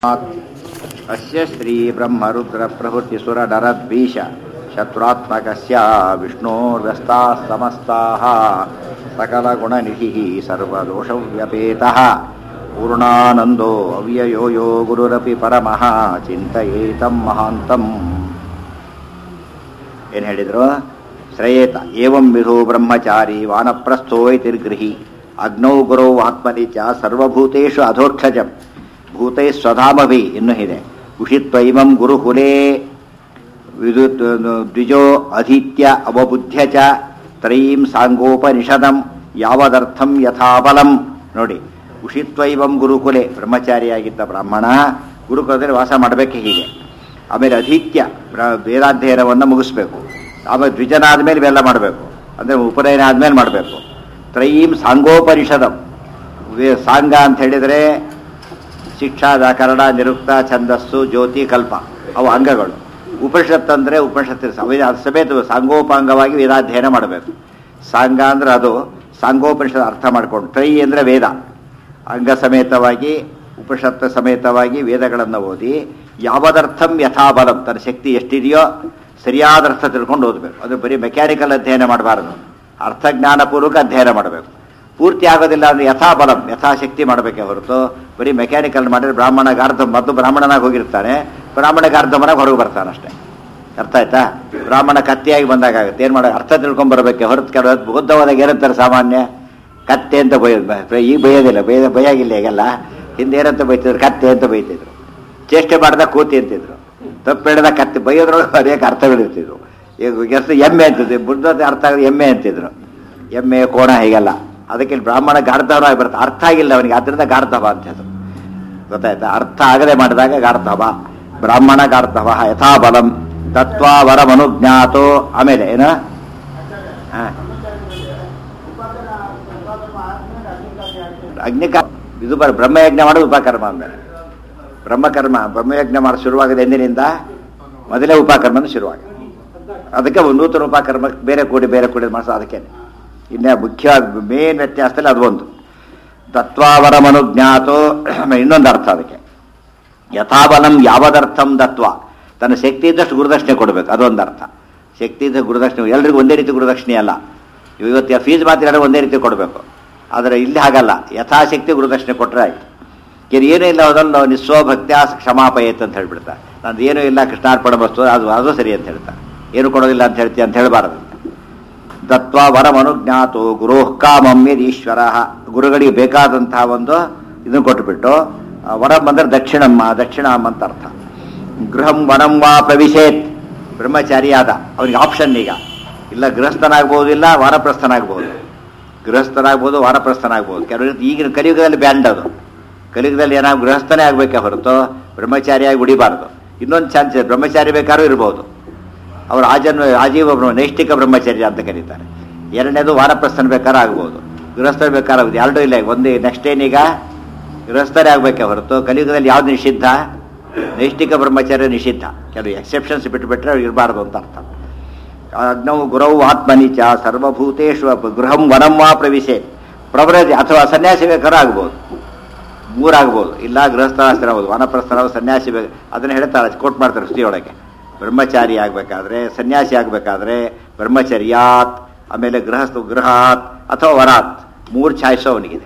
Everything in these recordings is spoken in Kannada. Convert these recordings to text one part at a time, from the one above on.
अस्य श्रीब्रह्मरुद्रप्रभृतिसुरनरद्वीष शत्रुत्मकस्य विष्णोर्व्यस्ताः समस्ताः सकलगुणनिधिः सर्वदोषव्यपेतः पूर्णानन्दो अव्ययो यो गुरुरपि परमः ಚಿಂತಯೇತಂ ಮಹಾಂತಂ ಏನು ಹೇಳಿದ್ರು ಶ್ರೇಯೇತ ಏವಂ ವಿಧೋ ಬ್ರಹ್ಮಚಾರಿ ವಾನಪ್ರಸ್ಥೋ ಇತಿರ್ಗೃಹಿ ಅಗ್ನೌ ಗುರೌ ಆತ್ಮನಿ ಚ ಸರ್ವಭೂತೇಷು ಅಧೋಕ್ಷಜಂ ಭೂತೈ ಸ್ವಧಾಮಭಿ ಇನ್ನೂ ಇದೆ ಉಷಿತ್ವೈಮಂ ಗುರುಕುಲೇ ವಿದುತ್ ದ್ವಿಜೋ ಅಧೀತ್ಯ ಅವಬುದ್ಧ್ಯ ಚ ತ್ರಯೀಂ ಸಾಂಗೋಪನಿಷದಂ ಯಾವದರ್ಥಂ ಯಥಾಬಲಂ ನೋಡಿ ಉಷಿತ್ವೈವಂ ಗುರುಕುಲೆ ಬ್ರಹ್ಮಚಾರಿಯಾಗಿದ್ದ ಬ್ರಾಹ್ಮಣ ಗುರುಕುಲದಲ್ಲಿ ವಾಸ ಮಾಡಬೇಕು ಹೀಗೆ ಆಮೇಲೆ ಅಧೀತ್ಯ ಬ್ರ- ವೇದಾಧ್ಯಯನವನ್ನು ಮುಗಿಸ್ಬೇಕು ಆಮೇಲೆ ದ್ವಿಜನಾದ ಮೇಲೆ ಇವೆಲ್ಲ ಮಾಡಬೇಕು ಅಂದರೆ ಉಪನಯನ ಆದಮೇಲೆ ಮಾಡಬೇಕು ತ್ರಯೀಂ ಸಾಂಗೋಪನಿಷದಂ ವೇ- ಸಾಂಗ ಅಂತ ಹೇಳಿದರೆ ಶಿಕ್ಷಾ ವ್ಯಾಕರಣ ನಿರುಕ್ತ ಛಂದಸ್ಸು ಜ್ಯೋತಿ ಕಲ್ಪ ಅವು ಅಂಗಗಳು ಉಪನಿಷತ್ ಅಂದರೆ ಉಪನಿಷತ್ತು ಸಮೇತ ಸಮೇತ ಸಾಂಗೋಪಾಂಗವಾಗಿ ವೇದಾಧ್ಯಯನ ಮಾಡಬೇಕು ಸಾಂಗ ಅಂದ್ರೆ ಅದು ಸಾಂಗೋಪನಿಷತ್ ಅರ್ಥ ಮಾಡ್ಕೊಂಡು ಟ್ರೈ ಅಂದರೆ ವೇದ ಅಂಗ ಸಮೇತವಾಗಿ ಉಪನಿಷತ್ತು ಸಮೇತವಾಗಿ ವೇದಗಳನ್ನು ಓದಿ ಯಾವದರ್ಥಂ ಯಥಾಬಲಂ ತನ್ನ ಶಕ್ತಿ ಎಷ್ಟಿದೆಯೋ ಸರಿಯಾದ ಅರ್ಥ ತಿಳ್ಕೊಂಡು ಓದಬೇಕು ಅದು ಬರೀ ಮೆಕ್ಯಾನಿಕಲ್ ಅಧ್ಯಯನ ಮಾಡಬಾರದು ಅರ್ಥಜ್ಞಾನಪೂರ್ವಕ ಅಧ್ಯಯನ ಮಾಡಬೇಕು ಪೂರ್ತಿ ಆಗೋದಿಲ್ಲ ಅಂದ್ರೆ ಯಥಾಬಲಂ ಯಥಾಶಕ್ತಿ ಮಾಡಬೇಕೆ ಹೊರತು ಬರೀ ಮೆಕ್ಯಾನಿಕಲ್ ಮಾಡಿದ್ರೆ ಬ್ರಾಹ್ಮಣ ಗಾರ್ಧ ಮತ್ತು ಬ್ರಾಹ್ಮಣನಾಗಿ ಹೋಗಿರ್ತಾನೆ ಬ್ರಾಹ್ಮಣ ಗಾರ್ಧಮನಾಗಿ ಹೊರಗೆ ಬರ್ತಾನೆ ಅಷ್ಟೇ ಅರ್ಥ ಆಯ್ತಾ ಬ್ರಾಹ್ಮಣ ಕತ್ತಿಯಾಗಿ ಬಂದಾಗ ಆಗುತ್ತೆ ಏನು ಮಾಡೋ ಅರ್ಥ ತಿಳ್ಕೊಂಡ್ ಬರಬೇಕೆ ಹೊರತು ಕೆಲವು ಬುದ್ಧವಾದಾಗ ಏನಂತಾರೆ ಸಾಮಾನ್ಯ ಕತ್ತೆ ಅಂತ ಬೈಯೋದು ಈಗ ಬೈಯೋದಿಲ್ಲ ಬೈದ ಬೈಯಾಗಿಲ್ಲ ಈಗೆಲ್ಲ ಹಿಂದೆ ಏನಂತ ಬೈತಿದ್ರು ಕತ್ತೆ ಅಂತ ಬೈತಿದ್ರು ಚೇಷ್ಟೆ ಮಾಡಿದಾಗ ಕೂತಿ ಅಂತಿದ್ರು ತಪ್ಪು ಹೇಳಿದ ಕತ್ತೆ ಬೈಯೋದ್ರೊಳಗೆ ಅನೇಕ ಅರ್ಥಗಳಿರ್ತಿದ್ರು ಈಗ ಹೆಸರು ಎಮ್ಮೆ ಅಂತಿದ್ರು ಬುದ್ಧದ ಅರ್ಥ ಆಗೋದು ಎಮ್ಮೆ ಅಂತಿದ್ರು ಎಮ್ಮೆ ಕೋಣ ಹೀಗೆಲ್ಲ ಅದಕ್ಕೆ ಇಲ್ಲಿ ಬ್ರಾಹ್ಮಣ ಗಾರ್ಧವನಾಗಿ ಬರುತ್ತೆ ಅರ್ಥ ಆಗಿಲ್ಲ ಅವನಿಗೆ ಅದರಿಂದ ಗಾರ್ಧವ ಅಂತ ಹೆಸರು ಗೊತ್ತಾಯ್ತಾ ಅರ್ಥ ಆಗದೆ ಮಾಡಿದಾಗ ಗಾರ್ಧವ ಬ್ರಾಹ್ಮಣ ಗಾರ್ಧವ ಯಥಾಬಲಂ ತತ್ವಾ ವರಮನುಜ್ಞಾತೋ ಆಮೇಲೆ ಏನು ಹಾ. ಅಗ್ನಿಕ ಇದು ಬರ ಬ್ರಹ್ಮಯಜ್ಞ ಮಾಡೋದು ಉಪಕರ್ಮ ಅಂತಾರೆ ಬ್ರಹ್ಮಕರ್ಮ ಬ್ರಹ್ಮಯಜ್ಞ ಮಾಡಿ ಶುರುವಾಗದ ಎಂದಿನಿಂದ ಮೊದಲೇ ಉಪಕರ್ಮ ಶುರುವಾಗ ಅದಕ್ಕೆ ಒಂದು ನೂತನ ಉಪಕರ್ಮ ಬೇರೆ ಕೂಡಿ ಬೇರೆ ಕೂಡಿ ಮಾಡಿಸೋ ಅದಕ್ಕೆ ಇನ್ನೇ ಮುಖ್ಯ ಮೇನ್ ವ್ಯತ್ಯಾಸದಲ್ಲಿ ಅದು ಒಂದು ತತ್ವಾವರಮನುಜ್ಞಾತೋ ಇನ್ನೊಂದು ಅರ್ಥ ಅದಕ್ಕೆ ಯಥಾಬಲಂ ಯಾವದರ್ಥಂ ದತ್ವ ತನ್ನ ಶಕ್ತಿ ಇದ್ದಷ್ಟು ಗುರುದಕ್ಷಿಣೆ ಕೊಡಬೇಕು ಅದೊಂದು ಅರ್ಥ ಶಕ್ತಿ ಇದ್ದ ಗುರುದಕ್ಷಿಣೆ ಎಲ್ರಿಗೂ ಒಂದೇ ರೀತಿ ಗುರುದಕ್ಷಿಣೆ ಅಲ್ಲ ಇವತ್ತು ಫೀಸ್ ಮಾತ್ರ ಎಲ್ಲರಿಗೂ ಒಂದೇ ರೀತಿ ಕೊಡಬೇಕು ಆದರೆ ಇಲ್ಲಿ ಹಾಗಲ್ಲ ಯಥಾಶಕ್ತಿ ಗುರುದಕ್ಷಿಣೆ ಕೊಟ್ಟರೆ ಆಯ್ತು ಇದು ಏನೂ ಇಲ್ಲ ಹೋದಲ್ಲ ನಿಸ್ವಭಕ್ತ್ಯ ಕ್ಷಮಾಪಯತ್ ಅಂತ ಹೇಳ್ಬಿಡ್ತಾರೆ ನಂದು ಏನೂ ಇಲ್ಲ ಕೃಷ್ಣಾರ್ಪಣ ವಸ್ತು ಅದು ಅದು ಸರಿ ಅಂತ ಹೇಳ್ತಾರೆ ಏನು ಕೊಡೋದಿಲ್ಲ ಅಂತ ಹೇಳ್ತೀಯ ಅಂತ ಹೇಳಬಾರದು ದತ್ವ ವರಮನುಜ್ಞಾತು ಗುರೋಃ ಕಾಮಂ ಯದೀಶ್ವರ ಗುರುಗಳಿಗೆ ಬೇಕಾದಂತಹ ಒಂದು ಇದನ್ನು ಕೊಟ್ಟುಬಿಟ್ಟು ಆ, ವರಂ ಅಂದ್ರೆ ದಕ್ಷಿಣಮ್ಮ ದಕ್ಷಿಣಮ್ಮ ಅಂತ ಅರ್ಥ ಗೃಹಂ ವನಂ ವಾ ಪ್ರವಿಶೇತ್ ಬ್ರಹ್ಮಚಾರಿಯಾದ ಅವನಿಗೆ ಆಪ್ಷನ್ ಈಗ ಇಲ್ಲ ಗೃಹಸ್ಥನಾಗ್ಬೋದು ಇಲ್ಲ ವಾನಪ್ರಸ್ಥನಾಗ್ಬೋದು ಗೃಹಸ್ಥನಾಗ್ಬೋದು ವಾನಪ್ರಸ್ಥನಾಗ್ಬೋದು ಕೆಲವರು ಈಗಿನ ಕಲಿಯುಗದಲ್ಲಿ ಬ್ಯಾಂಡ್ ಅದು ಕಲಿಯುಗದಲ್ಲಿ ಏನಾಗ ಗೃಹಸ್ಥನೇ ಆಗಬೇಕೆ ಹೊರತು ಬ್ರಹ್ಮಚಾರಿಯಾಗಿ ಉಡಿಬಾರ್ದು ಇನ್ನೊಂದು ಚಾನ್ಸ್ ಇದೆ ಬ್ರಹ್ಮಚಾರಿ ಬೇಕಾದ್ರೂ ಇರ್ಬೋದು ಅವರು ಆಜನ್ಮ ಆಜೀವ ಬ್ರಹ್ಮ ನೈಷ್ಠಿಕ ಬ್ರಹ್ಮಚರ್ಯ ಅಂತ ಕರೀತಾರೆ ಎರಡನೇದು ವಾನಪ್ರಸ್ಥನ ಬೇಕಾದ್ರೆ ಆಗ್ಬೋದು ಗೃಹಸ್ಥರ ಬೇಕಾದ್ರೆ ಆಗುತ್ತೆ ಎರಡೂ ಇಲ್ಲ ಒಂದೇ ನೆಕ್ಸ್ಟ್ ಏನೀಗ ಗೃಹಸ್ಥರೇ ಆಗಬೇಕೆ ಹೊರತು ಕಲಿಯುಗದಲ್ಲಿ ಯಾವ್ದು ನಿಷಿದ್ಧ ನೈಷ್ಠಿಕ ಬ್ರಹ್ಮಚರ್ಯ ನಿಷಿದ್ಧ ಕೆಲವು ಎಕ್ಸೆಪ್ಷನ್ಸ್ ಬಿಟ್ಟುಬಿಟ್ರೆ ಅವ್ರು ಇರಬಾರ್ದು ಅಂತ ಅರ್ಥ ಅಗ್ನವು ಗುರವು ಆತ್ಮನಿ ಚ ಸರ್ವಭೂತೇಶು ಅಪ- ಗೃಹಂ ವನಂ ವಾ ಪ್ರವಿಶೆ ಪ್ರವ್ರಜ ಅಥವಾ ಸನ್ಯಾಸಿ ಬೇಕಾದ್ರೂ ಆಗ್ಬೋದು ಮೂರಾಗ್ಬೋದು ಇಲ್ಲ ಗೃಹಸ್ಥಾಶ್ರಮಬೋದು ವನಪ್ರಸ್ಥರ ಸನ್ಯಾಸಿ ಬೇಕು ಅದನ್ನು ಹೇಳ್ತಾರೆ ಕೋಟ್ ಮಾಡ್ತಾರೆ ಶ್ರೀಯೊಳಗೆ ಬ್ರಹ್ಮಚಾರಿ ಆಗಬೇಕಾದ್ರೆ ಸನ್ಯಾಸಿ ಆಗಬೇಕಾದ್ರೆ ಬ್ರಹ್ಮಚರ್ಯಾತ್ ಆಮೇಲೆ ಗೃಹಸ್ಥ ಗೃಹಾತ್ ಅಥವಾ ವರಾತ್ ಮೂರು ಛಾಯ್ಸು ಅವನಿಗಿದೆ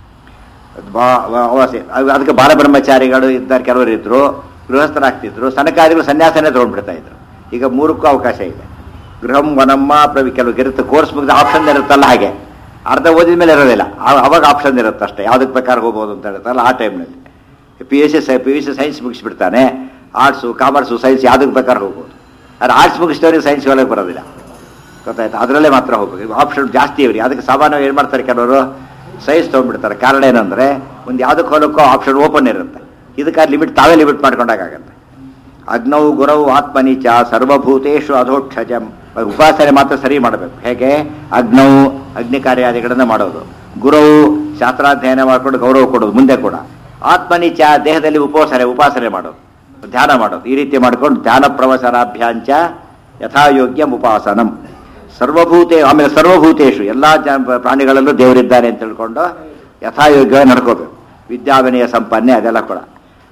ಅದು ಬಾ- ವ- ಅವಾಸೆ ಅದು- ಅದಕ್ಕೆ ಬಾಲಬ್ರಹ್ಮಚಾರಿಗಳು ಇದ್ದಾರೆ ಕೆಲವರು ಇದ್ರು ಗೃಹಸ್ಥರಾಗ್ತಿದ್ರು ಸನಕಾದಿಗಳು ಸನ್ಯಾಸನೇ ತೊಗೊಂಡ್ಬಿಡ್ತಾ ಇದ್ರು ಈಗ ಮೂರಕ್ಕೂ ಅವಕಾಶ ಇದೆ ಗೃಹಂ ವನಮ್ಮ ಪ್ರವಿ ಕೆಲವು ಇರುತ್ತೆ ಕೋರ್ಸ್ ಮುಗಿದ ಆಪ್ಷನ್ ಇರುತ್ತಲ್ಲ ಹಾಗೆ ಅರ್ಧ ಓದಿದ ಮೇಲೆ ಇರೋದಿಲ್ಲ ಆ- ಅವಾಗ ಆಪ್ಷನ್ ಇರುತ್ತೆ ಅಷ್ಟೇ ಯಾವುದಕ್ಕೆ ಬೇಕಾದ್ರೆ ಹೋಗ್ಬೋದು ಅಂತ ಹೇಳ್ತಾರಲ್ಲ ಆ ಟೈಮ್ನಲ್ಲಿ P S C P U C science ಮುಗಿಸ್ಬಿಡ್ತಾನೆ ಆರ್ಟ್ಸು ಕಾಮರ್ಸು ಸೈನ್ಸ್ ಯಾವುದಕ್ಕೆ ಬೇಕಾದ್ರೆ ಹೋಗ್ಬೋದು ಆದರೆ ಆರ್ಟ್ಸ್ ಮುಗಿಸಿದವ್ರಿಗೆ ಸೈನ್ಸ್ ಒಳಗೆ ಬರೋದಿಲ್ಲ ಗೊತ್ತಾಯ್ತು ಅದರಲ್ಲೇ ಮಾತ್ರ ಹೋಗ್ಬೇಕು ಆಪ್ಷನ್ ಜಾಸ್ತಿ ಇವ್ರಿಗೆ ಅದಕ್ಕೆ ಸಾಮಾನ್ಯ ಏನು ಮಾಡ್ತಾರೆ ಕೆಲವರು ಸೈನ್ಸ್ ತೊಗೊಂಡ್ಬಿಡ್ತಾರೆ ಕಾರಣ ಏನಂದರೆ ಒಂದು ಯಾವುದಕ್ಕೆ ಹೋಲಕ್ಕೋ ಆಪ್ಷನ್ ಓಪನ್ ಇರುತ್ತೆ ಇದಕ್ಕೆ ಲಿಮಿಟ್ ತಾವೇ ಲಿಮಿಟ್ ಮಾಡ್ಕೊಂಡಾಗತ್ತೆ ಅಗ್ನೌ ಗುರವು ಆತ್ಮನಿ ಚ ಸರ್ವಭೂತೇಶು ಅಧೋಕ್ಷಜಂ ಉಪಾಸನೆ ಮಾತ್ರ ಸರಿ ಮಾಡಬೇಕು ಹೇಗೆ ಅಗ್ನೌ ಅಗ್ನಿ ಕಾರ್ಯಾದಿಗಳನ್ನು ಮಾಡೋದು ಗುರುವು ಶಾಸ್ತ್ರಾಧ್ಯಯನ ಮಾಡ್ಕೊಂಡು ಗೌರವ ಕೊಡೋದು ಮುಂದೆ ಕೂಡ ಆತ್ಮನಿ ಚ ದೇಹದಲ್ಲಿ ಉಪೋಸನೆ ಉಪಾಸನೆ ಮಾಡೋದು ಧ್ಯಾನ ಮಾಡೋದು ಈ ರೀತಿ ಮಾಡ್ಕೊಂಡು ಧ್ಯಾನ ಪ್ರವಸನಾಭ್ಯಾಂಚ ಯಥಾಯೋಗ್ಯ ಉಪಾಸನಂ ಸರ್ವಭೂತೆ ಆಮೇಲೆ ಸರ್ವಭೂತೇಶು ಎಲ್ಲ ಜ ಪ್ರಾಣಿಗಳಲ್ಲೂ ದೇವರಿದ್ದಾರೆ ಅಂತ ತಿಳ್ಕೊಂಡು ಯಥಾಯೋಗ್ಯವಾಗಿ ನಡ್ಕೋಬೇಕು ವಿದ್ಯಾವಿನಯ ಸಂಪನ್ನೆ ಅದೆಲ್ಲ ಕೂಡ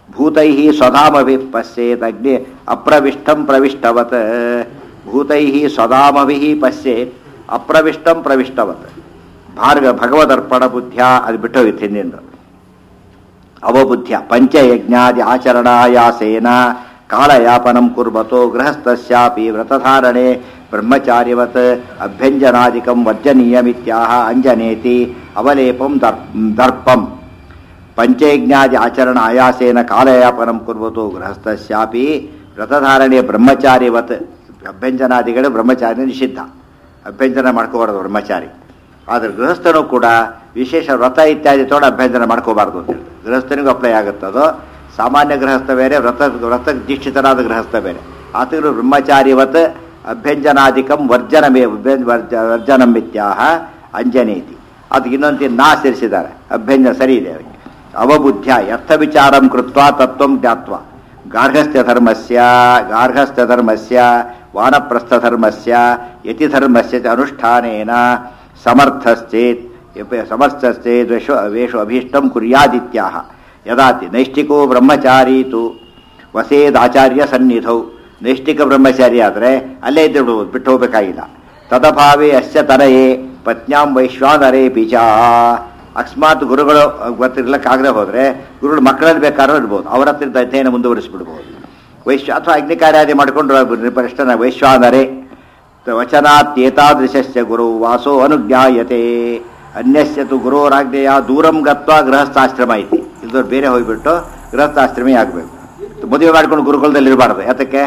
ಭೂತೈ ಸ್ವಧಾಮಭಿ ಪಶ್ಯೇತ್ ಅಗ್ನಿ ಅಪ್ರವಿಷ್ಟಂ ಪ್ರವಿಷ್ಟವತ್ ಭೂತೈ ಸ್ವಧಾಮಭಿ ಪಶ್ಯೇತ್ ಅಪ್ರವಿಷ್ಟಂ ಪ್ರವಿಷ್ಟವತ್ ಭಾರ್ಗ ಭಗವದರ್ಪಣ ಬುದ್ಧ್ಯ ಅದು ಬಿಟ್ಟೋಗಿತ್ತು ಹಿಂದಿಂದ ಅವಬುದ್ಧ್ಯ ಪಂಚಯಜ್ಞಾದಿ ಆಚರಣಾಯಾಸೇನ ಕಾಲಯಾಪನಂ ಕುರ್ವತೋ ಗೃಹಸ್ಥಸ್ಯಾಪಿ ವ್ರತಧಾರಣೆ ಬ್ರಹ್ಮಚಾರ್ಯವತ್ ಅಭ್ಯಂಜನಾದಿಕಂ ವರ್ಜನೀಯಮಿತ್ಯಾಹ ಅಂಜನೇತಿ ಅವಲೇಪಂ ದರ್ ದರ್ಪಂ ಪಂಚಯಜ್ಞಾದಿ ಆಚರಣ ಆಯಾಸೇನ ಕಾಲಯಾಪನಂ ಕುರ್ವತೋ ಗೃಹಸ್ಥಸ್ಯಾಪಿ ವ್ರತಧಾರಣೆ ಬ್ರಹ್ಮಚಾರ್ಯವತ್ ಅಭ್ಯಂಜನಾದಿಗಳು ಬ್ರಹ್ಮಚಾರಿ ನಿಷಿದ್ಧ ಅಭ್ಯಂಜನ ಮಾಡ್ಕೋಬಾರ್ದು ಬ್ರಹ್ಮಚಾರಿ ಆದರೆ ಗೃಹಸ್ಥನು ಕೂಡ ವಿಶೇಷ ವ್ರತ ಇತ್ಯಾದಿ ತೋಡ ಅಭ್ಯಂಜನ ಮಾಡ್ಕೋಬಾರ್ದು ಅಂತ ಹೇಳಿ ಗೃಹಸ್ಥನಿಗೂ ಅಪ್ಲೈ ಆಗುತ್ತದೋ ಸಾಮಾನ್ಯ ಗೃಹಸ್ಥ ಬೇರೆ ವ್ರತ ವ್ರತ ದೀಕ್ಷಿತನಾದ ಗೃಹಸ್ಥ ಬೇರೆ ಆತನು ಬ್ರಹ್ಮಚಾರಿವತ್ ಅಭ್ಯಂಜನಾದಿಕಂ ವರ್ಜನಮೇ ವರ್ಜ ವರ್ಜನಮಿತ್ಯಾಹ ಅಂಜನೇತಿ ಅದಕ್ಕೆ ಇನ್ನೊಂದು ನಾ ಸೇರಿಸಿದ್ದಾರೆ ಅಭ್ಯಂಜನ ಸರಿ ಇದೆ ಅದಕ್ಕೆ ಅವಬುದ್ಧ್ಯ ಯರ್ಥ ವಿಚಾರಂ ಕೃತ್ವ ತತ್ವಂ ಜ್ಞಾತ್ವ ಗಾರ್ಹಸ್ಥ್ಯ ಧರ್ಮಸ್ಯ ಗಾರ್ಹಸ್ಥ್ಯ ಧರ್ಮಸ್ಯ ವಾನಪ್ರಸ್ಥ ಧರ್ಮಸ್ಯ ಯತಿಧರ್ಮಸ್ಯ ಚ ಅನುಷ್ಠಾನೇನ ಸಮರ್ಥಶ್ಚೇತ್ ಸಮರ್ಥಶ್ಚೇತ್ ವೇಷು ವೇಷು ಅಭೀಷ್ಟಂ ಕುರ್ಯಾದಿತ್ಯಾಹ ಯದಾತಿ ನೈಷ್ಠಿಕೋ ಬ್ರಹ್ಮಚಾರಿ ತು ವಸೇದಾಚಾರ್ಯ ಸನ್ನಿಧೌ ನೈಷ್ಠಿಕ ಬ್ರಹ್ಮಚಾರಿ ಆದರೆ ಅಲ್ಲೇ ಇದ್ದು ಬಿಟ್ಟು ಹೋಗಬೇಕಾಗಿಲ್ಲ ತದಭಾವೇ ಅಸ್ಯ ತನಯೇ ಪತ್ನ್ಯಾಂ ವೈಶ್ವಾನರೇ ಪಿಚಾ ಅಕಸ್ಮಾತ್ ಗುರುಗಳು ಗೊತ್ತಿರ್ಲಿಕ್ಕಾಗದೆ ಹೋದರೆ ಗುರುಗಳು ಮಕ್ಕಳಲ್ಲಿ ಬೇಕಾದ್ರೂ ಇರ್ಬೋದು ಅವರ ಹತ್ರ ಅಧ್ಯಯನ ಮುಂದುವರಿಸಿಬಿಡ್ಬೋದು ವೈಶ್ವ ಅಥವಾ ಅಗ್ನಿಕಾರ್ಯಾದಿ ಮಾಡಿಕೊಂಡು ಪರಿಷ್ಠನ ವೈಶ್ವಾನರೇ ವಚನಾತ್ಯೇತಾದೃಶಸ್ಯ ಗುರು ವಾಸೋ ಅನುಜ್ಞಾಯತೆ ಅನ್ಯಸ್ಯ ತು ಗುರೋರಾಜ್ಞೆಯ ದೂರಂ ಗತ್ವ ಗೃಹಸ್ಥಾಶ್ರಮ ಐತಿ ಇಲ್ದವ್ರು ಬೇರೆ ಹೋಗ್ಬಿಟ್ಟು ಗೃಹಸ್ಥಾಶ್ರಮಿ ಆಗಬೇಕು ಮದುವೆ ಮಾಡ್ಕೊಂಡು ಗುರುಕುಲದಲ್ಲಿ ಇರಬಾರ್ದು ಯಾತಕ್ಕೆ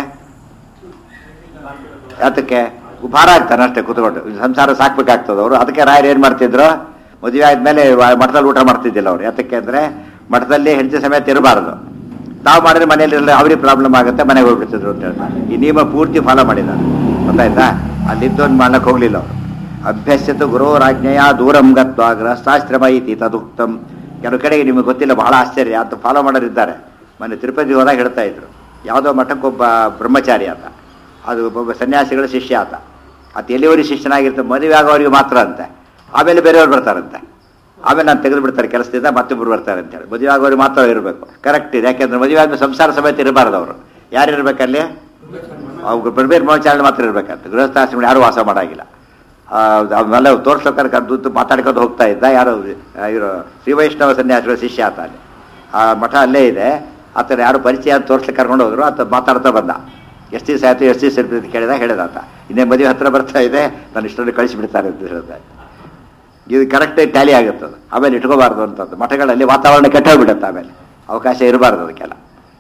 ಯಾತಕ್ಕೆ ಭಾರ ಆಗ್ತಾನೆ ಅಷ್ಟೇ ಕೂತ್ಕೊಂಡು ಸಂಸಾರ ಸಾಕ್ಬೇಕಾಗ್ತದೆ ಅವರು ಅದಕ್ಕೆ ರಾಯರು ಏನು ಮಾಡ್ತಿದ್ರು ಮದುವೆ ಆದ್ಮೇಲೆ ಮಠದಲ್ಲಿ ಊಟ ಮಾಡ್ತಿದ್ದಿಲ್ಲ ಅವ್ರು ಯಾತಕ್ಕೆ ಅಂದರೆ ಮಠದಲ್ಲಿ ಹೆಂಡತಿ ಸಮೇತ ಇರಬಾರ್ದು ತಾವು ಮಾಡಿದ್ರೆ ಮನೆಯಲ್ಲಿ ಅವ್ರಿಗೆ ಪ್ರಾಬ್ಲಮ್ ಆಗುತ್ತೆ ಮನೆಗೆ ಹೋಗ್ಬಿಡ್ತಿದ್ರು ಅಂತ ಹೇಳ್ತಾರೆ ಈ ನಿಯಮ ಪೂರ್ತಿ ಫಾಲೋ ಮಾಡಿದ್ದಾರೆ ಗೊತ್ತಾಯ್ತಾ ಅಲ್ಲಿದ್ದೊಂದು ಮಾಡ್ಲಕ್ಕೆ ಹೋಗ್ಲಿಲ್ಲ ಅವರು ಅಭ್ಯಸ್ಯತು ಗುರೋರಾಜ್ಞೆಯ ದೂರಂ ಗತ್ವ ಗೃಹಸ್ಥಾಶ್ರಮ ಐತಿ ತದುಕ್ತಂ ಕೆಲವು ಕಡೆಗೆ ನಿಮಗೆ ಗೊತ್ತಿಲ್ಲ ಬಹಳ ಆಶ್ಚರ್ಯ ಅಂತ ಫಾಲೋ ಮಾಡೋರಿದ್ದಾರೆ ಮೊನ್ನೆ ತಿರುಪತಿ ಹೋದಾಗ ಹೇಳ್ತಾ ಇದ್ರು ಯಾವುದೋ ಮಠಕ್ಕೊಬ್ಬ ಬ್ರಹ್ಮಚಾರಿ ಆತ ಅದು ಒಬ್ಬ ಸನ್ಯಾಸಿಗಳ ಶಿಷ್ಯ ಆತ ಆತ ಎಲ್ಲಿವರೆಗೆ ಶಿಷ್ಯನಾಗಿರ್ತಾರೆ ಮದುವೆ ಆಗೋರಿಗೆ ಮಾತ್ರ ಅಂತೆ ಆಮೇಲೆ ಬೇರೆಯವ್ರು ಬರ್ತಾರಂತೆ ಆಮೇಲೆ ನಾನು ತೆಗೆದು ಬಿಡ್ತಾರೆ ಕೆಲಸದಿಂದ ಮತ್ತೊಬ್ಬರು ಬರ್ತಾರೆ ಅಂತೇಳಿ ಮದುವೆ ಆಗೋರಿಗೆ ಮಾತ್ರ ಇರಬೇಕು ಕರೆಕ್ಟ್ ಇದೆ ಯಾಕೆಂದ್ರೆ ಮದುವೆ ಆದ್ಮೇಲೆ ಸಂಸಾರ ಸಮೇತ ಇರಬಾರ್ದು ಅವರು ಯಾರು ಇರಬೇಕಲ್ಲಿ ಅವ್ರು ಬೇರೆ ಬೇರೆ ಬ್ರಹ್ಮಚಾರಿ ಮಾತ್ರ ಇರಬೇಕಂತ ಗೃಹಸ್ಥಾಶ್ರಮ ಯಾರು ವಾಸ ಮಾಡಾಗಿಲ್ಲ ಅವನ್ನೆಲ್ಲ ತೋರ್ಸ್ಬೇಕಾದ್ರೆ ಕದ್ದು ಮಾತಾಡ್ಕೊಂಡು ಹೋಗ್ತಾ ಇದ್ದ ಯಾರು ಇವರು ಶ್ರೀ ವೈಷ್ಣವ ಸನ್ಯಾಸಿಗಳ ಶಿಷ್ಯ ಆತ ಅಲ್ಲಿ ಆ ಮಠ ಅಲ್ಲೇ ಇದೆ ಆತನ ಯಾರು ಪರಿಚಯ ಅಂತ ತೋರ್ಸ್ಲಿಕ್ಕೆ ಕರ್ಕೊಂಡು ಹೋದ್ರು ಆತ ಮಾತಾಡ್ತಾ ಬಂದ ಎಷ್ಟು ದಿವಸ ಆಯ್ತು ಎಷ್ಟು ದಿವಸ ಇರ್ತೀವಿ ಅಂತ ಕೇಳಿದ ಹೇಳಿದ ಆತ ಇನ್ನೇ ಮದುವೆ ಹತ್ರ ಬರ್ತಾ ಇದೆ ನಾನು ಇಷ್ಟೊಂದು ಕಳಿಸಿಬಿಡ್ತಾರೆ ಅಂತ ಹೇಳಿದೆ ಇದು ಕರೆಕ್ಟಾಗಿ ಟ್ಯಾಲಿ ಆಗುತ್ತದೆ ಆಮೇಲೆ ಇಟ್ಕೋಬಾರ್ದು ಅಂತದ್ದು ಮಠಗಳಲ್ಲಿ ವಾತಾವರಣ ಕೆಟ್ಟೋಗ್ಬಿಡುತ್ತೆ ಆಮೇಲೆ ಅವಕಾಶ ಇರಬಾರ್ದು ಅದಕ್ಕೆಲ್ಲ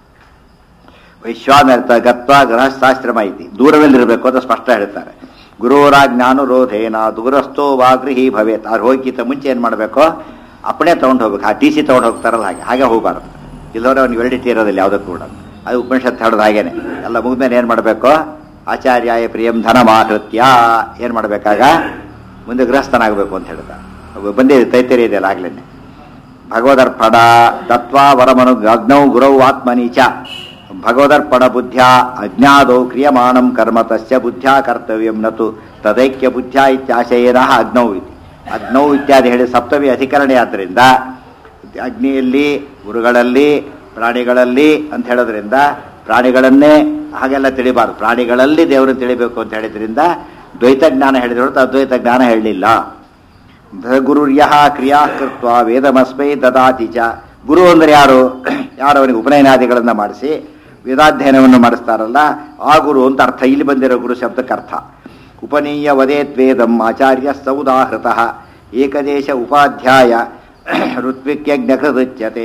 ವೈಶ್ವಾನರ್ಥ ಗತ್ವ ಗೃಹಸ್ಥಾಶ್ರಮ ಐತಿ ದೂರದಲ್ಲಿರಬೇಕು ಅಂತ ಸ್ಪಷ್ಟ ಹೇಳ್ತಾರೆ ಗುರುವರಾಜ್ಞಾನುರೋಧೇನ ದೂರಸ್ಥೋ ವಾಗೃಹಿ ಭವೇತ್ ಅವ್ರು ಹೋಗಿಕ್ಕಿಂತ ಮುಂಚೆ ಏನು ಮಾಡಬೇಕು ಅಪ್ಪಣೆ ತೊಗೊಂಡು ಹೋಗ್ಬೇಕು ಆ ಟಿ ಸಿ ತೊಗೊಂಡು ಹೋಗ್ತಾರಲ್ಲ ಹಾಗೆ ಹಾಗೆ ಹೋಗಬಾರ್ದು ಇಲ್ಲವ್ರೆ ಅವ್ನಿಗೆ ವೆಲಿಡಿಟಿ ಇರೋದಿಲ್ಲ ಯಾವುದಕ್ಕೂ ಕೂಡ ಅದು ಉಪನಿಷತ್ ಹೇಳೋದು ಹಾಗೇನೆ ಎಲ್ಲ ಮುಗಿದ್ಮೇಲೆ ಏನು ಮಾಡಬೇಕು ಆಚಾರ್ಯಾಯ ಪ್ರಿಯಂ ಧನಮಾಹೃತ್ಯ ಏನು ಮಾಡಬೇಕಾಗ ಮುಂದೆ ಗೃಹಸ್ಥನಾಗಬೇಕು ಅಂತ ಹೇಳ್ತಾರೆ ಬಂದಿದೆ ತೈತರಿ ಇದೆಯಲ್ಲ ಆಗ್ಲೇನೆ ಭಗವದರ್ಪಣ ದತ್ವಾ ವರಮನು ಅಗ್ನೌ ಗುರೌ ಆತ್ಮನೀಚ ಭಗವದರ್ಪಣ ಬುದ್ಧ್ಯ ಅಜ್ಞಾದೌ ಕ್ರಿಯಮಾಣಂ ಕರ್ಮ ತಸ್ಯ ಬುದ್ಧ್ಯ ಕರ್ತವ್ಯಂ ನತು ತದೈಕ್ಯ ಬುದ್ಧ್ಯ ಇತ್ಯಾಶಯನ ಅಗ್ನೌ ಇತಿ ಅಗ್ನೌ ಇತ್ಯಾದಿ ಹೇಳಿ ಸಪ್ತಮಿ ಅಧಿಕರಣೆ ಆದ್ದರಿಂದ ಅಗ್ನಿಯಲ್ಲಿ ಗುರುಗಳಲ್ಲಿ ಪ್ರಾಣಿಗಳಲ್ಲಿ ಅಂತ ಹೇಳೋದ್ರಿಂದ ಪ್ರಾಣಿಗಳನ್ನೇ ಹಾಗೆಲ್ಲ ತಿಳಿಬಾರ್ದು ಪ್ರಾಣಿಗಳಲ್ಲಿ ದೇವರನ್ನು ತಿಳಿಬೇಕು ಅಂತ ಹೇಳಿದ್ರಿಂದ ದ್ವೈತ ಜ್ಞಾನ ಹೇಳಿದ್ರೆ ಹೊರತು ಅದ್ವೈತ ಜ್ಞಾನ ಹೇಳಲಿಲ್ಲ ಗುರುರ್ಯ ಕ್ರಿಯಾ ಕೃತ್ವ ವೇದಮಸ್ಮೈ ದದಾತಿ ಚ ಗುರು ಅಂದರೆ ಯಾರು ಯಾರು ಅವನಿಗೆ ಉಪನಯನಾದಿಗಳನ್ನು ಮಾಡಿಸಿ ವೇದಾಧ್ಯಯನವನ್ನು ಮಾಡಿಸ್ತಾರಲ್ಲ ಆ ಗುರು ಅಂತ ಅರ್ಥ ಇಲ್ಲಿ ಬಂದಿರೋ ಗುರು ಶಬ್ದಕ್ಕೆ ಅರ್ಥ ಉಪನೀಯ ವದೇತ್ ವೇದಂ ಆಚಾರ್ಯ ಸೌದಾಹೃತ ಏಕದೇಶ ಉಪಾಧ್ಯಾಯ ಋತ್ವಿಕ್ಯಜ್ಞಕೃತ್ಯತೆ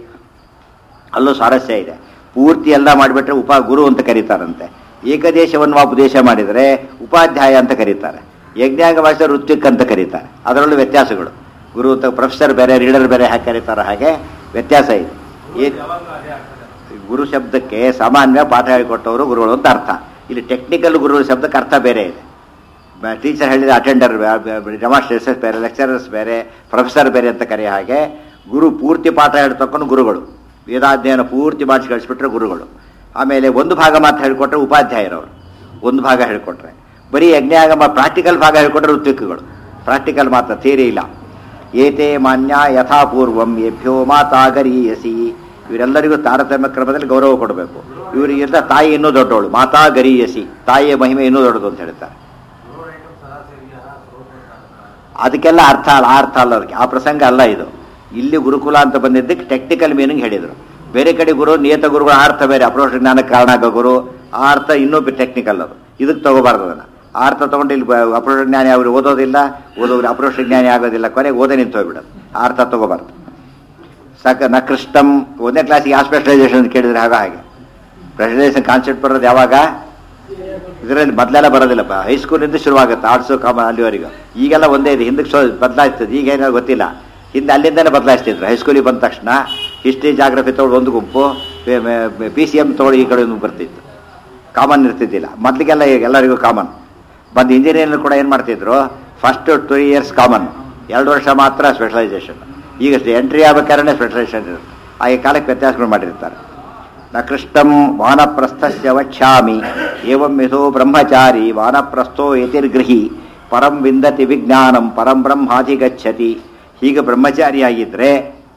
ಅಲ್ಲೂ ಸ್ವಾರಸ್ಯ ಇದೆ ಪೂರ್ತಿ ಎಲ್ಲ ಮಾಡಿಬಿಟ್ರೆ ಉಪ ಗುರು ಅಂತ ಕರೀತಾರಂತೆ ಏಕದೇಶವನ್ನು ಉಪದೇಶ ಮಾಡಿದರೆ ಉಪಾಧ್ಯಾಯ ಅಂತ ಕರೀತಾರೆ ಯಜ್ಞಾಂಗ ಭಾಷೆ ಋತ್ವಿಕ್ ಅಂತ ಕರೀತಾರೆ ಅದರಲ್ಲೂ ವ್ಯತ್ಯಾಸಗಳು ಗುರು ಅಂತ ಪ್ರೊಫೆಸರ್ ಬೇರೆ ರೀಡರ್ ಬೇರೆ ಹಾಗೆ ಕರೀತಾರೆ ಹಾಗೆ ವ್ಯತ್ಯಾಸ ಇದೆ ಏ- ಗುರು ಶಬ್ದಕ್ಕೆ ಸಾಮಾನ್ಯ ಪಾಠ ಹೇಳಿಕೊಟ್ಟವರು ಗುರುಗಳು ಅಂತ ಅರ್ಥ ಇಲ್ಲಿ ಟೆಕ್ನಿಕಲ್ ಗುರು ಶಬ್ದಕ್ಕೆ ಅರ್ಥ ಬೇರೆ ಇದೆ ಟೀಚರ್ ಹೇಳಿದ ಅಟೆಂಡರ್ ಡೆಮಾನ್ಸ್ಟ್ರೇಟರ್ಸ್ ಬೇರೆ ಲೆಕ್ಚರರ್ಸ್ ಬೇರೆ ಪ್ರೊಫೆಸರ್ ಬೇರೆ ಅಂತ ಕರೆಯೋ ಹಾಗೆ ಗುರು ಪೂರ್ತಿ ಪಾಠ ಹೇಳ್ತಕ್ಕಂಡು ಗುರುಗಳು ವೇದಾಧ್ಯಯನ ಪೂರ್ತಿ ಮಾಡಿಸಿ ಕಳಿಸ್ಬಿಟ್ರೆ ಗುರುಗಳು ಆಮೇಲೆ ಒಂದು ಭಾಗ ಮಾತ್ರ ಹೇಳ್ಕೊಟ್ರೆ ಉಪಾಧ್ಯಾಯರವರು ಒಂದು ಭಾಗ ಹೇಳ್ಕೊಟ್ರೆ ಬರೀ ಯಜ್ಞಾಗಮ ಪ್ರಾಕ್ಟಿಕಲ್ ಭಾಗ ಹೇಳ್ಕೊಟ್ರೆ ಋತ್ವಿಕ್ಗಳು ಪ್ರಾಕ್ಟಿಕಲ್ ಮಾತ್ರ ಥಿಯರಿ ಇಲ್ಲ ಏತೆ ಮಾನ್ಯ ಯಥಾಪೂರ್ವಂ ಏಭ್ಯೋ ಮಾತಾಗರೀಯಸಿ ಇವರೆಲ್ಲರಿಗೂ ತಾರತಮ್ಯ ಕ್ರಮದಲ್ಲಿ ಗೌರವ ಕೊಡಬೇಕು ಇವರಿಗೆಲ್ಲ ತಾಯಿ ಇನ್ನೂ ದೊಡ್ಡವಳು ಮಾತಾ ಗರೀಯಸಿ ತಾಯಿಯ ಮಹಿಮೆ ಇನ್ನೂ ದೊಡ್ಡದು ಅಂತ ಹೇಳ್ತಾರೆ ಅದಕ್ಕೆಲ್ಲ ಅರ್ಥ ಅಲ್ಲ ಆ ಅರ್ಥ ಅಲ್ಲ ಅದಕ್ಕೆ ಆ ಪ್ರಸಂಗ ಅಲ್ಲ ಇದು ಇಲ್ಲಿ ಗುರುಕುಲ ಅಂತ ಬಂದಿದ್ದಕ್ಕೆ ಟೆಕ್ನಿಕಲ್ ಮೀನಿಂಗ್ ಹೇಳಿದರು ಬೇರೆ ಕಡೆ ಗುರು ನಿಯತ ಗುರುಗಳ ಅರ್ಥ ಬೇರೆ ಅಪ್ರೋಷ ಜ್ಞಾನಕ್ಕೆ ಕಾರಣ ಆಗೋ ಗುರು ಆ ಅರ್ಥ ಇನ್ನೂ ಟೆಕ್ನಿಕಲ್ ಅದು ಇದಕ್ಕೆ ತಗೋಬಾರ್ದು ಅದನ್ನು ಆ ಅರ್ಥ ತಗೊಂಡು ಇಲ್ಲಿ ಬ- ಅಪ್ರೋಷ ಜ್ಞಾನಿ ಅವರು ಓದೋದಿಲ್ಲ ಓದೋರು ಅಪ್ರೋಷ ಜ್ಞಾನಿ ಆಗೋದಿಲ್ಲ ಕೊನೆಗೆ ಓದೇ ನಿಂತು ಹೋಗ್ಬಿಡೋದು ಆ ಅರ್ಥ ತಗೋಬಾರ್ದು ಸಾಕ ನ ಕೃಷ್ಣಂ ಒಂದನೇ ಕ್ಲಾಸಿಗೆ ಯಾವ ಸ್ಪೆಷಲೈಸೇಷನ್ ಅಂತ ಕೇಳಿದ್ರೆ ಆಗ ಹಾಗೆ ಸ್ಪೆಷಲೈಸೇಷನ್ ಕಾನ್ಸೆಪ್ಟ್ ಬರೋದು ಯಾವಾಗ ಇದರಲ್ಲಿ ಮೊದಲೆಲ್ಲ ಬರೋದಿಲ್ಲ ಹೈಸ್ಕೂಲಿಂದ ಶುರುವಾಗುತ್ತೆ ಆರ್ಟ್ಸು ಕಾಮ ಅಲ್ಲಿವರೆಗೂ ಈಗೆಲ್ಲ ಒಂದೇ ಇದೆ ಹಿಂದಕ್ಕೆ ಶೋ ಬದಲಾಯಿಸ್ತದೆ ಈಗ ಏನೋ ಗೊತ್ತಿಲ್ಲ ಹಿಂದೆ ಅಲ್ಲಿಂದನೇ ಬದಲಾಯಿಸ್ತಿದ್ರು ಹೈಸ್ಕೂಲಿಗೆ ಬಂದ ತಕ್ಷಣ ಹಿಸ್ಟ್ರಿ ಜಾಗ್ರಫಿ ತೊಗೊಳ್ಳೋದು ಒಂದು ಗುಂಪು ಪಿ ಸಿ ಎಮ್ ತೊಗೊಳ್ಳಿ ಈ ಕಡೆ ಒಂದು ಬರ್ತಿತ್ತು ಕಾಮನ್ ಇರ್ತಿದ್ದಿಲ್ಲ ಮೊದಲಿಗೆಲ್ಲ ಈಗ ಎಲ್ಲರಿಗೂ ಕಾಮನ್ ಬಂದು ಇಂಜಿನಿಯರಿಂಗ್ ಕೂಡ ಏನು ಮಾಡ್ತಿದ್ರು ಫಸ್ಟ್ ಟು ಇಯರ್ಸ್ ಕಾಮನ್ ಎರಡು ವರ್ಷ ಮಾತ್ರ ಸ್ಪೆಷಲೈಸೇಷನ್ ಈಗ ಎಂಟ್ರಿ ಆಗಬೇಕಾದ್ರೆ ಸ್ಪೆಷಲೈಸೇಷನ್ ಇರುತ್ತೆ ಆ ಈ ಕಾಲಕ್ಕೆ ವ್ಯತ್ಯಾಸಗಳು ಮಾಡಿರ್ತಾರೆ ನ ಕೃಷ್ಟಂ ವಾನಪ್ರಸ್ಥಸ್ಯ ವಕ್ಷ್ಯಾಮಿ ಏವಂ ಯಥೋ ಬ್ರಹ್ಮಚಾರಿ ವಾನಪ್ರಸ್ಥೋ ಯತಿರ್ಗೃಹಿ ಪರಂ ವಿಂದತಿ ವಿಜ್ಞಾನಂ ಪರಂ ಬ್ರಹ್ಮಾಧಿಗಚ್ಚತಿ ಹೀಗೆ ಬ್ರಹ್ಮಚಾರಿಯಾಗಿದ್ದರೆ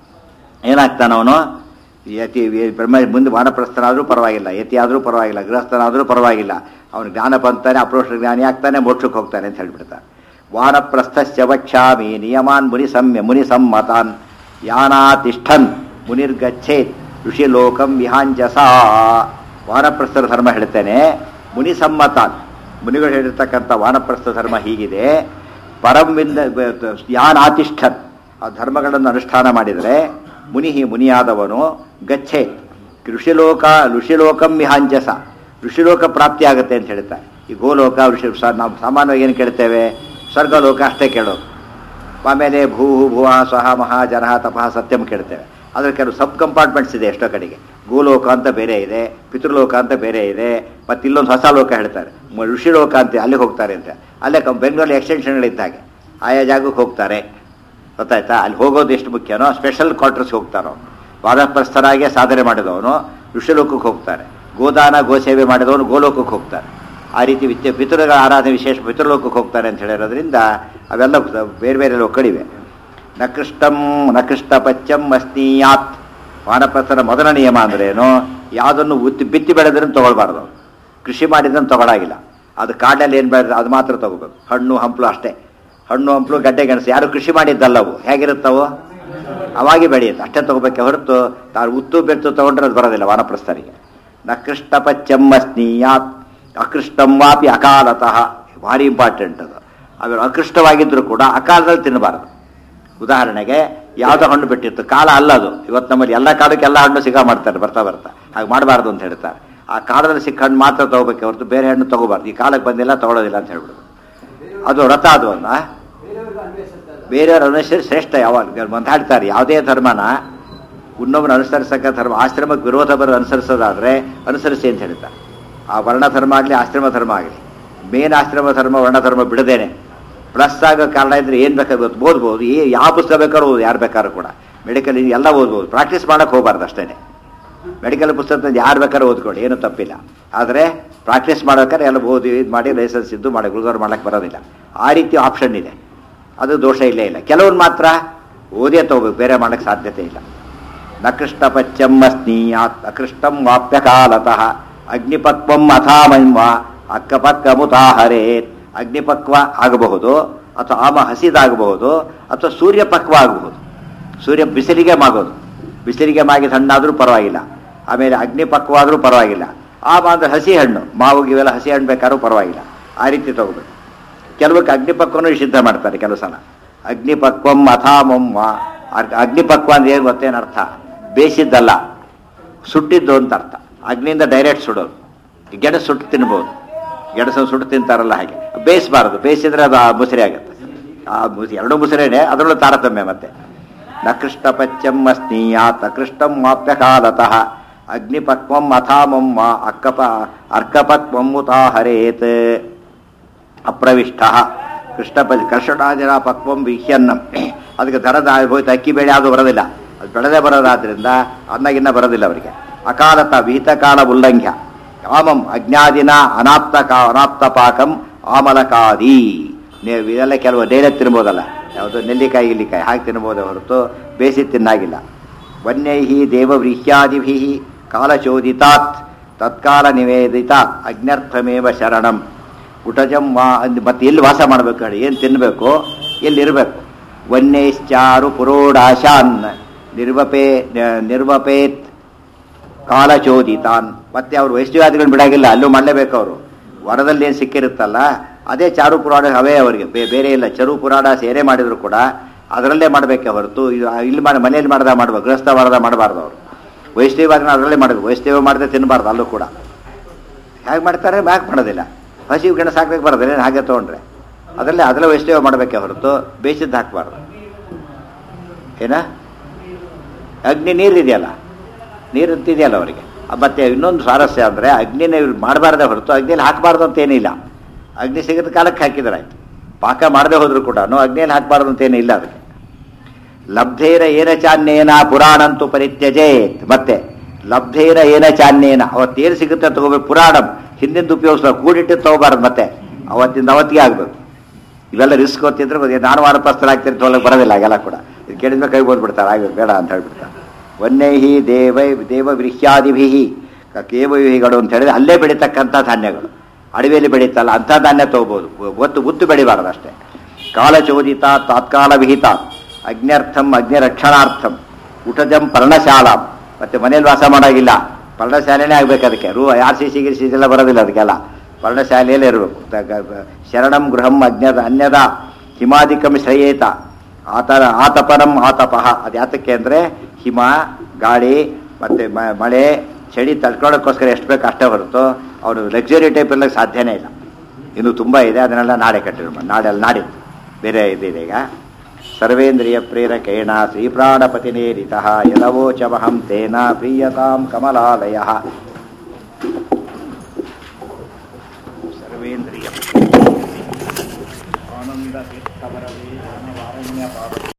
ಏನಾಗ್ತಾನವನು ಯತಿ ಬ್ರಹ್ಮ ಮುಂದೆ ವಾನಪ್ರಸ್ಥನಾದರೂ ಪರವಾಗಿಲ್ಲ ಯತಿ ಆದರೂ ಪರವಾಗಿಲ್ಲ ಗೃಹಸ್ಥನಾದರೂ ಪರವಾಗಿಲ್ಲ ಅವನು ಜ್ಞಾನ ಬಂತಾನೆ ಅಪ್ರೋಷ ಜ್ಞಾನಿ ಆಗ್ತಾನೆ ಮೋಕ್ಷಕ್ಕೆ ಹೋಗ್ತಾನೆ ಅಂತ ಹೇಳ್ಬಿಡ್ತಾನೆ ವಾನಪ್ರಸ್ಥಸ್ಯ ವಕ್ಷ್ಯಾಮಿ ನಿಯಮಾನ್ ಮುನಿ ಸಮ್ಯ ಮುನಿ ಸಮ್ಮತಾನ್ ಯಾನಾತಿಷ್ಠನ್ ಮುನಿರ್ಗಚ್ಚೇತ್ ಋಷಿ ಲೋಕಂ ವಿಹಾಂಜಸ ವಾನಪ್ರಸ್ಥರ ಧರ್ಮ ಹೇಳ್ತೇನೆ ಮುನಿ ಸಮ್ಮತಾನ್ ಮುನಿಗಳು ಹೇಳಿರ್ತಕ್ಕಂಥ ವಾನಪ್ರಸ್ಥ ಧರ್ಮ ಹೀಗಿದೆ ಪರಂವಿಂದ ಯಾನ್ ಆತಿಷ್ಠನ್ ಆ ಧರ್ಮಗಳನ್ನು ಅನುಷ್ಠಾನ ಮಾಡಿದರೆ ಮುನಿ ಮುನಿಯಾದವನು ಗಚ್ಚೆ ಋಷಿಲೋಕ ಋಷಿಲೋಕಂ ವಿಹಾಂಜಸ ಋಷಿಲೋಕ ಪ್ರಾಪ್ತಿ ಆಗುತ್ತೆ ಅಂತ ಹೇಳ್ತಾರೆ ಈ ಗೋಲೋಕ ಋಷಿ ಸ- ನಾವು ಸಾಮಾನ್ಯವಾಗಿ ಏನು ಕೇಳ್ತೇವೆ ಸ್ವರ್ಗಲೋಕ ಅಷ್ಟೇ ಕೇಳೋದು ಆಮೇಲೆ ಭೂ ಭುವ ಸ್ವಹ ಮಹಾ ಜನಃ ತಪಃ ಸತ್ಯಂ ಕೇಳ್ತೇವೆ ಅದ್ರ ಕೆಲವು ಸಬ್ ಕಂಪಾರ್ಟ್ಮೆಂಟ್ಸ್ ಇದೆ ಎಷ್ಟೋ ಕಡೆಗೆ ಭೂಲೋಕ ಅಂತ ಬೇರೆ ಇದೆ ಪಿತೃಲೋಕ ಅಂತ ಬೇರೆ ಇದೆ ಮತ್ತು ಇಲ್ಲೊಂದು ಹೊಸ ಲೋಕ ಹೇಳ್ತಾರೆ ಮ- ಋಷಿಲೋಕ ಅಂತ ಅಲ್ಲಿಗೆ ಹೋಗ್ತಾರೆ ಅಂತ ಅಲ್ಲೇ ಕಂ ಬೆಂಗಳೂರಲ್ಲಿ ಎಕ್ಸ್ಟೆನ್ಷನ್ಗಳಿದ್ದ ಹಾಗೆ ಆಯಾ ಜಾಗಕ್ಕೆ ಹೋಗ್ತಾರೆ ಗೊತ್ತಾಯ್ತಾ ಅಲ್ಲಿ ಹೋಗೋದು ಎಷ್ಟು ಮುಖ್ಯನೋ ಸ್ಪೆಷಲ್ ಕ್ವಾರ್ಟರ್ಸ್ಗೆ ಹೋಗ್ತಾನೋ ವಾದಪ್ರಸ್ಥರಾಗೆ ಸಾಧನೆ ಮಾಡಿದವನು ಋಷಿಲೋಕಕ್ಕೆ ಹೋಗ್ತಾರೆ ಗೋದಾನ ಗೋಸೇವೆ ಮಾಡಿದವನು ಗೋಲೋಕಕ್ಕೆ ಹೋಗ್ತಾರೆ ಆ ರೀತಿ ವಿದ್ಯೆ ಪಿತೃಗಳ ಆರಾಧನೆ ವಿಶೇಷ ಪಿತೃಲೋಕಕ್ಕೆ ಹೋಗ್ತಾರೆ ಅಂತ ಹೇಳಿರೋದ್ರಿಂದ ಅವೆಲ್ಲ ಬೇರೆ ಬೇರೆ ಲೋಕಗಳಿವೆ ನಕೃಷ್ಟಂ ನಕೃಷ್ಟ ಪಚ್ಚಂ ಅಸ್ನೀಯಾತ್ ವಾನಪ್ರಸ್ಥರ ಮೊದಲ ನಿಯಮ ಅಂದ್ರೇನು ಯಾವುದನ್ನು ಉತ್ತಿ ಬಿತ್ತಿ ಬೆಳೆದ್ರೂ ತಗೊಳ್ಬಾರ್ದು ಅವ್ರು. ಕೃಷಿ ಮಾಡಿದ್ದನ್ನು ತಗೊಳಾಗಿಲ್ಲ ಅದು ಕಾಡಲ್ಲಿ ಏನು ಬೆಳೆದ್ರೆ ಅದು ಮಾತ್ರ ತಗೋಬೇಕು ಹಣ್ಣು ಹಂಪಲು ಅಷ್ಟೇ ಹಣ್ಣು ಹಂಪಲು ಗಡ್ಡೆ ಗೆಣಸು ಯಾರು ಕೃಷಿ ಮಾಡಿದ್ದಲ್ಲವು ಹೇಗಿರುತ್ತವು ಅವಾಗೆ ಬೆಳೆಯುತ್ತೆ ಅಷ್ಟೇ ತಗೋಬೇಕೆ ಹೊರತು ತಾನು ಉತ್ತು ಬೆತ್ತು ತಗೊಂಡ್ರೆ ಅದು ಬರೋದಿಲ್ಲ ವಾನಪ್ರಸ್ಥರಿಗೆ ನಕೃಷ್ಟ ಪಚ್ಚಮ್ಮಸ್ನೀಯಾತ್ ಅಕೃಷ್ಟಂ ವಾಪಿ ಅಕಾಲತಃ ಭಾರಿ ಇಂಪಾರ್ಟೆಂಟ್ ಅದು ಆಮೇಲೆ ಅಕೃಷ್ಟವಾಗಿದ್ದರೂ ಕೂಡ ಅಕಾಲದಲ್ಲಿ ತಿನ್ನಬಾರದು ಉದಾಹರಣೆಗೆ ಯಾವುದೋ ಹಣ್ಣು ಬಿಟ್ಟಿತ್ತು ಕಾಲ ಅಲ್ಲ ಅದು ಇವತ್ತು ನಮ್ಮಲ್ಲಿ ಎಲ್ಲ ಕಾಲಕ್ಕೆ ಎಲ್ಲ ಹಣ್ಣು ಸಿಗ ಮಾಡ್ತಾರೆ ಬರ್ತಾ ಬರ್ತಾ ಹಾಗೆ ಮಾಡಬಾರ್ದು ಅಂತ ಹೇಳ್ತಾರೆ ಆ ಕಾಲದಲ್ಲಿ ಸಿಕ್ಕ ಹಣ್ಣು ಮಾತ್ರ ತಗೋಬೇಕೆ ಹೊರತು ಬೇರೆ ಹಣ್ಣು ತಗೋಬಾರ್ದು ಈ ಕಾಲಕ್ಕೆ ಬಂದಿಲ್ಲ ತಗೊಳ್ಳೋದಿಲ್ಲ ಅಂತ ಹೇಳ್ಬಿಡೋದು ಅದು ವ್ರತ ಅದು ಅಲ್ಲ ಬೇರೆಯವ್ರ ಅನುಸರಿಸಿ ಶ್ರೇಷ್ಠ ಯಾವಾಗ ಅಂತ ಹೇಳ್ತಾರೆ ಯಾವುದೇ ಧರ್ಮನ ಇನ್ನೊಬ್ಬರು ಅನುಸರಿಸಕ್ಕ ಧರ್ಮ ಆಶ್ರಮಕ್ಕೆ ವಿರೋಧ ಬರೋ ಅನುಸರಿಸೋದಾದ್ರೆ ಅನುಸರಿಸಿ ಅಂತ ಹೇಳ್ತಾರೆ ಆ ವರ್ಣ ಧರ್ಮ ಆಗಲಿ ಆಶ್ರಮ ಧರ್ಮ ಆಗಲಿ ಮೇನ್ ಆಶ್ರಮ ಧರ್ಮ ವರ್ಣ ಧರ್ಮ ಬಿಡದೇನೆ ಪ್ಲಸ್ ಆಗೋ ಕಾರಣ ಇದ್ರೆ ಏನು ಬೇಕಾದ್ರೆ ಓದ್ಬೋದು ಏ ಯಾವ ಪುಸ್ತಕ ಬೇಕಾದ್ರೂ ಓದು ಯಾರು ಬೇಕಾದ್ರೂ ಕೂಡ ಮೆಡಿಕಲ್ ಎಲ್ಲ ಓದ್ಬೋದು ಪ್ರಾಕ್ಟೀಸ್ ಮಾಡೋಕೆ ಹೋಗಬಾರ್ದು ಅಷ್ಟೇ ಮೆಡಿಕಲ್ ಪುಸ್ತಕ ಯಾರು ಬೇಕಾದ್ರೂ ಓದ್ಕೊಳ್ಳಿ ಏನು ತಪ್ಪಿಲ್ಲ ಆದರೆ ಪ್ರಾಕ್ಟೀಸ್ ಮಾಡೋಕ್ಕಾರೆ ಎಲ್ಲ ಓದಿ ಇದು ಮಾಡಿ ಲೈಸೆನ್ಸ್ ಇದ್ದು ಮಾಡಿ ಗುರುಗಾರ ಮಾಡಕ್ಕೆ ಬರೋದಿಲ್ಲ ಆ ರೀತಿ ಆಪ್ಷನ್ ಇದೆ ಅದು ದೋಷ ಇಲ್ಲೇ ಇಲ್ಲ ಕೆಲವ್ರು ಮಾತ್ರ ಓದೇ ತಗೋಬೇಕು ಬೇರೆ ಮಾಡಕ್ಕೆ ಸಾಧ್ಯತೆ ಇಲ್ಲ ನಕೃಷ್ಟ ಪಚ್ಚಮ್ಮ ಸ್ನೀಯಾತ್ ಅಕೃಷ್ಟಂ ವಾಪ್ಯ ಕಾಲತಃ ಅಗ್ನಿಪಕ್ವಂ ಅಥಾಮನ್ವ ಅಕ್ಕಪಕ್ಕಮುತಾಹರೇತ್ ಅಗ್ನಿಪಕ್ವ ಆಗಬಹುದು ಅಥವಾ ಆಮ ಹಸಿದಾಗಬಹುದು ಅಥವಾ ಸೂರ್ಯಪಕ್ವ ಆಗಬಹುದು ಸೂರ್ಯ ಬಿಸಿಲಿಗೆ ಮಾಗೋದು ಬಿಸಿಲಿಗೆ ಮಾಗಿದ ಹಣ್ಣಾದರೂ ಪರವಾಗಿಲ್ಲ ಆಮೇಲೆ ಅಗ್ನಿಪಕ್ವ ಆದರೂ ಪರವಾಗಿಲ್ಲ ಆಮ ಅಂದ್ರೆ ಹಸಿ ಹಣ್ಣು ಮಾವು ಇವೆಲ್ಲ ಹಸಿ ಹಣ್ಣು ಬೇಕಾದ್ರೂ ಪರವಾಗಿಲ್ಲ ಆ ರೀತಿ ತಗೋಬೇಕು ಕೆಲವಕ್ಕೆ ಅಗ್ನಿಪಕ್ವನೂ ಸಿದ್ಧ ಮಾಡ್ತಾರೆ ಕೆಲವು ಸಲ ಅಗ್ನಿಪಕ್ವಂ ಅಥಾಮಂ ವಾ ಅಗ್- ಅಗ್ನಿಪಕ್ವ ಅಂದ್ರೆ ಏನು ಗೊತ್ತೇನು ಅರ್ಥ ಬೇಯಿಸಿದ್ದಲ್ಲ ಸುಟ್ಟಿದ್ದು ಅಂತ ಅರ್ಥ ಅಗ್ನಿಯಿಂದ ಡೈರೆಕ್ಟ್ ಸುಡೋದು ಈ ಗೆಣಸು ಸುಟ್ಟು ತಿನ್ಬೋದು ಗೆಣಸನ್ನು ಸುಟ್ಟು ತಿಂತಾರಲ್ಲ ಹಾಗೆ ಬೇಯಿಸಬಾರದು ಬೇಯಿಸಿದ್ರೆ ಅದು ಆ ಮುಸರಿ ಆಗುತ್ತೆ ಆ ಮುಸಿ ಎರಡೂ ಮುಸರೇನೆ ಅದರಲ್ಲೂ ತಾರತಮ್ಯ ಮತ್ತೆ ನಕೃಷ್ಟ ಪಚ್ಚಂ ಸ್ನೀಯಾತ್ ಅಕೃಷ್ಟಂ ವಾಪ್ಯ ಕಾಲತಃ ಅಗ್ನಿಪಕ್ವಂ ಅಥಾಮಂ ವಾ ಅಕ್ಕಪ ಅರ್ಕಪಕ್ವಂ ಉತಾಹರೇತ್ ಅಪ್ರವಿಷ್ಟ ಕೃಷ್ಣಪ ಕರ್ಷಣಾದಿನ ಪಕ್ವಂ ವಿಹ್ಯನ್ನಂ ಅದಕ್ಕೆ ದರದ ಹೋಯ್ತು ಅಕ್ಕಿ ಬೇಳೆ ಅದು ಬರೋದಿಲ್ಲ ಅದು ಬೆಳೆದೇ ಬರೋದಾದ್ರಿಂದ ಅನ್ನಗಿನ್ನ ಬರೋದಿಲ್ಲ ಅವರಿಗೆ ಅಕಾಲತ ವಿಹಿತ ಕಾಲ ಉಲ್ಲಂಘ್ಯ ಆಮಂ ಅಜ್ಞಾದಿನ ಅನಾಪ್ತ ಕಾ ಅನಾಪ್ತ ಪಾಕಂ ಆಮಲಕಾದಿ ನೀವು ಇದೆಲ್ಲ ಕೆಲವು ಡೈರೆ ತಿನ್ಬೋದಲ್ಲ ಯಾವುದು ನೆಲ್ಲಿಕಾಯಿ ಗಿಲ್ಲಿಕಾಯಿ ಹಾಗೆ ತಿನ್ಬೋದೇ ಹೊರತು ಬೇಯಿಸಿ ತಿನ್ನಾಗಿಲ್ಲ ವನ್ಯೈ ದೇವವ್ರೀಹ್ಯಾದಿಭಿ ಕಾಲಚೋದಿತಾತ್ ತತ್ಕಾಲ ನಿವೇದಿತ ಅಜ್ಞರ್ಥಮೇವ ಶರಣಂ ಕುಟಜಂ ವಾ ಅಂದ್ ಮತ್ತೆ ಎಲ್ಲಿ ವಾಸ ಮಾಡಬೇಕು ಹೇಳಿ ಏನು ತಿನ್ನಬೇಕು ಎಲ್ಲಿರಬೇಕು ವನ್ಯೈಶ್ಚಾರು ಪುರೋಡಾಶಾನ್ ನಿರ್ವಪೇ ನಿರ್ವಪೇತ್ ಕಾಲಚೋದಿತಾನ್ ಮತ್ತೆ ಅವ್ರು ವೈಷ್ಣವಾದಿಗಳನ್ನ ಬಿಡಾಗಿಲ್ಲ ಅಲ್ಲೂ ಮಾಡಲೇಬೇಕು ಅವರು ವರದಲ್ಲಿ ಏನು ಸಿಕ್ಕಿರುತ್ತಲ್ಲ ಅದೇ ಚಾರು ಪುರಾಣ ಅವೇ ಅವರಿಗೆ ಬೇ- ಬೇರೆ ಇಲ್ಲ ಚರು ಪುರಾಣ ಸೇರೆ ಮಾಡಿದ್ರು ಕೂಡ ಅದರಲ್ಲೇ ಮಾಡಬೇಕೆ ಹೊರತು ಇದು ಇಲ್ಲಿ ಮಾಡಿ ಮನೆಯಲ್ಲಿ ಮಾಡ್ದ ಮಾಡ್ಬೇಕು ಗೃಹಸ್ಥ ವಾರದ ಮಾಡಬಾರ್ದು ಅವರು ವೈಷ್ಣವಾದಿನ ಅದರಲ್ಲೇ ಮಾಡಬೇಕು ವೈಷ್ಣವ ಮಾಡದೆ ತಿನ್ನಬಾರ್ದು ಅಲ್ಲೂ ಕೂಡ ಹೇಗೆ ಮಾಡ್ತಾರೆ ಮ್ಯಾಕ್ ಮಾಡೋದಿಲ್ಲ ಹಸಿ ಗಿಣ ಸಾಕ್ಬೇಕು ಬರೋದಿಲ್ಲ ಏನು ಹಾಗೆ ತೊಗೊಂಡ್ರೆ ಅದರಲ್ಲೇ ಅದರಲ್ಲೇ ವೈಷ್ಣವ ಮಾಡಬೇಕೆ ಹೊರತು ಬೇಯಿಸಿದ್ದು ಹಾಕಬಾರ್ದು ಏನ ಅಗ್ನಿ ನೀರಿದೆಯಲ್ಲ ನೀರು ಅಂತಿದೆಯಲ್ಲ ಅವರಿಗೆ ಮತ್ತೆ ಇನ್ನೊಂದು ಸ್ವಾರಸ್ಯ ಅಂದರೆ ಅಗ್ನಿನ ಇವ್ರು ಮಾಡಬಾರ್ದೆ ಹೊರತು ಅಗ್ನಿಯಲ್ಲಿ ಹಾಕಬಾರ್ದು ಅಂತ ಏನಿಲ್ಲ ಅಗ್ನಿ ಸಿಗದ ಕಾಲಕ್ಕೆ ಹಾಕಿದ್ರೆ ಆಯ್ತು ಪಾಕ ಮಾಡದೆ ಹೋದ್ರು ಕೂಡ ಅಗ್ನಿಯಲ್ಲಿ ಹಾಕಬಾರ್ದು ಅಂತ ಏನಿಲ್ಲ ಅದಕ್ಕೆ ಲಬ್ಧೇರ ಏನ ಚಾನ್ಯೇನ ಪುರಾಣಂತೂ ಪರಿತ್ಯಜೇತ್ ಮತ್ತೆ ಲಬ್ಧೇರ ಏನ ಚಾನ್ಯೇನ ಅವತ್ತೇನು ಸಿಗುತ್ತೆ ತಗೋಬೇಕು ಪುರಾಣಂ ಹಿಂದಿಂದ ಉಪಯೋಗಿಸ್ಬೇಕು ಕೂಡಿಟ್ಟು ತಗೋಬಾರ್ದು ಮತ್ತೆ ಅವತ್ತಿಂದ ಅವತ್ತಿಗೆ ಆಗಬೇಕು ಇವೆಲ್ಲ ರಿಸ್ಕ್ ಗೊತ್ತಿದ್ರೆ ಗೊತ್ತಿದೆ. ನಾನು ವಾನಪ್ರಸ್ಥರಾಗ್ತೀನಿ ತೊಗೊಳಕ್ಕೆ ಬರೋದಿಲ್ಲ ಹಾಗೆಲ್ಲ ಕೂಡ ಇದು ಕೇಳಿದ್ಮೇಲೆ ಕೈ ಬೋದ್ಬಿಡ್ತಾರೆ ಆಗ ಬೇಡ ಅಂತ ಹೇಳ್ಬಿಡ್ತಾರೆ ವನ್ಯೈಹಿ ದೇವೈ ದೇವ ವೃಹ್ಯಾದಿಭಿ ಕೇವವಿಹಿಗಳು ಅಂತ ಹೇಳಿದ್ರೆ ಅಲ್ಲೇ ಬೆಳೀತಕ್ಕಂಥ ಧಾನ್ಯಗಳು ಅಡವಿಯಲ್ಲಿ ಬೆಳೀತಲ್ಲ ಅಂಥ ಧಾನ್ಯ ತಗೋಬೋದು ಒತ್ತು ಉತ್ತು ಬೆಳಿಬಾರ್ದು ಅಷ್ಟೇ ಕಾಲಚೋದಿತ ತಾತ್ಕಾಲ ವಿಹಿತ ಅಗ್ನ್ಯರ್ಥಂ ಅಗ್ನಿರಕ್ಷಣಾರ್ಥಂ ಉಟಜಂ ಪರ್ಣಶಾಲಾಂ ಮತ್ತೆ ಮನೇಲಿ ವಾಸ ಮಾಡೋಗಿಲ್ಲ ಪರ್ಣಶಾಲೆನೇ ಆಗ್ಬೇಕು ಅದಕ್ಕೆ ರೂ ಆರ್ ಸಿ ಸಿ ಗಿರ್ ಸಿ ಎಲ್ಲ ಬರೋದಿಲ್ಲ ಅದಕ್ಕೆಲ್ಲ ಪರ್ಣಶಾಲೆಯಲ್ಲೇ ಇರಬೇಕು ತ- ಗ- ಗ- ಶರಣಂ ಗೃಹಂ ಅಜ್ಞದ ಅನ್ಯದ ಹಿಮಾದಿಕಂ ಶ್ರೇಯೇತ ಆತರ ಆತಪರಂ ಆತಪಃ ಅದು ಯಾತಕ್ಕೆ ಅಂದರೆ ಹಿಮ ಗಾಳಿ ಮತ್ತು ಮಳೆ ಚಳಿ ತಡ್ಕೊಳ್ಳೋಕ್ಕೋಸ್ಕರ ಎಷ್ಟು ಬೇಕು ಅಷ್ಟೇ ಹೊರತು ಅವನು ಲಕ್ಸುರಿ ಟೈಪ್ ಎಲ್ಲ ಸಾಧ್ಯನೇ ಇಲ್ಲ ಇನ್ನು ತುಂಬ ಇದೆ ಅದನ್ನೆಲ್ಲ ನಾಳೆ ಕಟ್ಟಿರೋ ನಾಳೆ ಅಲ್ಲಿ ನಾಡಿದ್ದು ಬೇರೆ ಇದಿದೆ ಈಗ ಸರ್ವೇಂದ್ರಿಯ ಪ್ರೇರಕೇಣ ಶ್ರೀಪ್ರಾಣಪತಿನೇರಿತ ಯದವೋಚಮಹಂ ತೇನ ಪ್ರೀಯತಾಂ ಕಮಲಾಲಯ ಸರ್ವೇಂದ್ರಿಯ ಆನಂದ